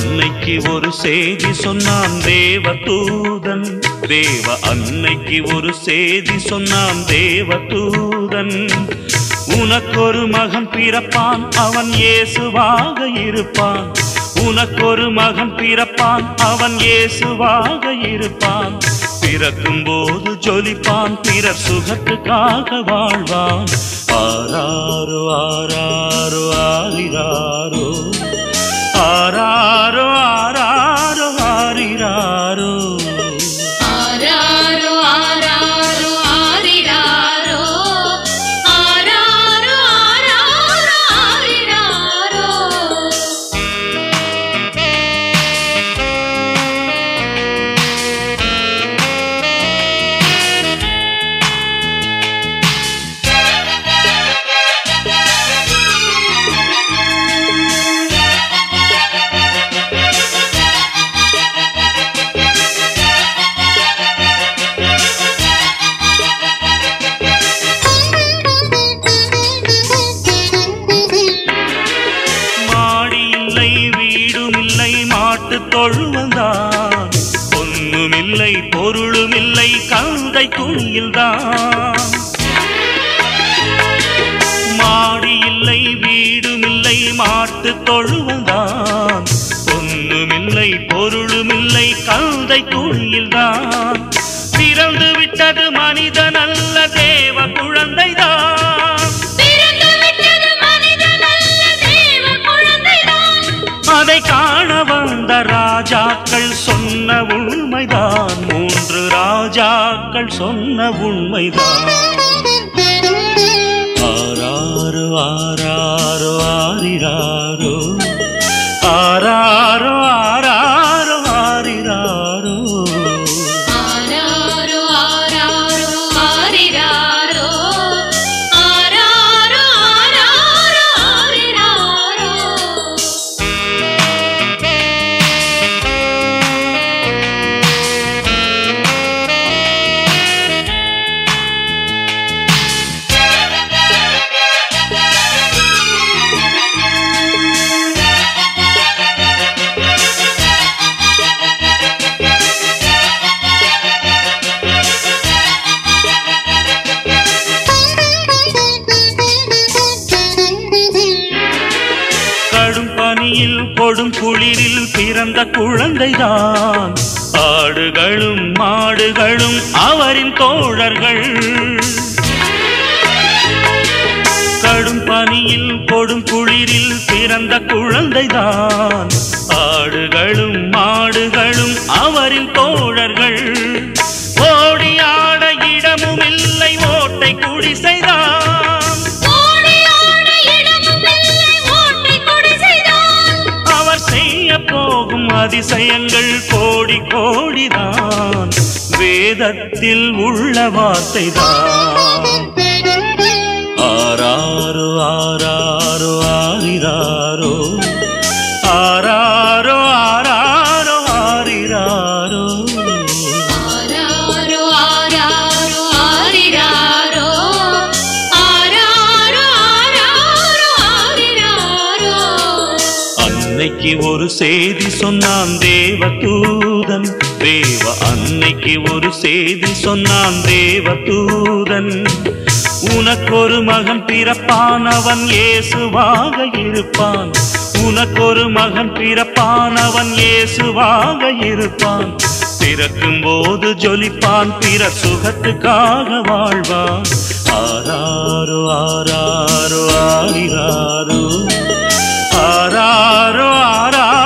அன்னைக்கு ஒரு செய்தி சொன்னான் தேவ தூதன் தேவ அன்னைக்கு ஒரு செய்தி சொன்னான் தேவ தூதன் உனக்கொரு மகன் பிறப்பான் அவன் இயேசுவாக இருப்பான் உனக்கொரு மகன் பிறப்பான் அவன் இயேசுவாக இருப்பான் பிறக்கும் போது ஜொலிப்பான் பிறர் சுகத்துக்காக வாழ்வான் ஆராரோ ஆராரோ ஆரிராரோ ஆராரோ ஆராரோ ஆரிராரோ ஆராரோ ஆராரோ ஆரிராரோ ஆராரோ ஆராரோ ஆரிராரோ மாடி இல்லை வீடும் இல்லை மாட்டு தொழுவந்தான் பொன்னும் இல்லை பொருளும் இல்லை கந்தை துணியில்தான் மாடி இல்லை வீடும் இல்லை மாட்டு தொழுவந்தான் பொன்னும் இல்லை பொருளும் இல்லை கந்தை துணியில்தான் பிறந்து விட்டது மனிதன் அல்ல தேவ குழந்தைதான் பிறந்து விட்டது மனிதன் அல்ல தேவ குழந்தைதான் அதை காண வந்த ராஜாக்கள் சொன்ன உண்மைதான் மூன்று ராஜாக்கள் சொன்ன உண்மைதான் ஆராரோ ஆராரோ ஆரிராரோ ஆராரோ ஆராரோ ஆரிராரோ ஆராரோ ஆராரோ ஆரிராரோ ஆராரோ ஆராரோ ஆரிராரோ கடும் பனியில் கொடும் குளிரில் பிறந்த குழந்தைதான் ஆடுகளும் மாடுகளும் அவரின் தோழர்கள் கடும் பனியில் கொடும் குளிரில் பிறந்த குழந்தைதான் ஆடுகளும் மாடுகளும் அவரின் தோழர்கள் ஓடி ஆட இடமும் இல்லை ஓட்டை குடிசைதான் ஓடி ஆட இடமும் இல்லை ஓட்டை குடிசைதான் அவர் செய்ய போகும் அதிசயங்கள் கோடி கோடிதான் வேதத்தில் உள்ள வார்த்தைதான் ஆராரோ ஆராரோ ஆரிராரோ ஆராரோ ஆராரோ ஆரிராரோ ஆராரோ ஆராரோ ஆரிராரோ ஆராரோ ஆராரோ ஆரிராரோ அன்னைக்கு ஒரு செய்தி சொன்னான் தேவ தூதன் தேவ அன்னைக்கு ஒரு செய்தி சொன்னான் தேவ தூதன் உனக்கொரு மகன் பிறப்பான் அவன் இயேசுவாக இருப்பான் உனக்கொரு மகன் பிறப்பான் அவன் இயேசுவாக இருப்பான் பிறக்கும் போது ஜொலிப்பான் பிற சுகத்துக்காக வாழ்வான் ஆராரோ ஆராரோ ஆரிராரோ ஆராரோ ஆராரோ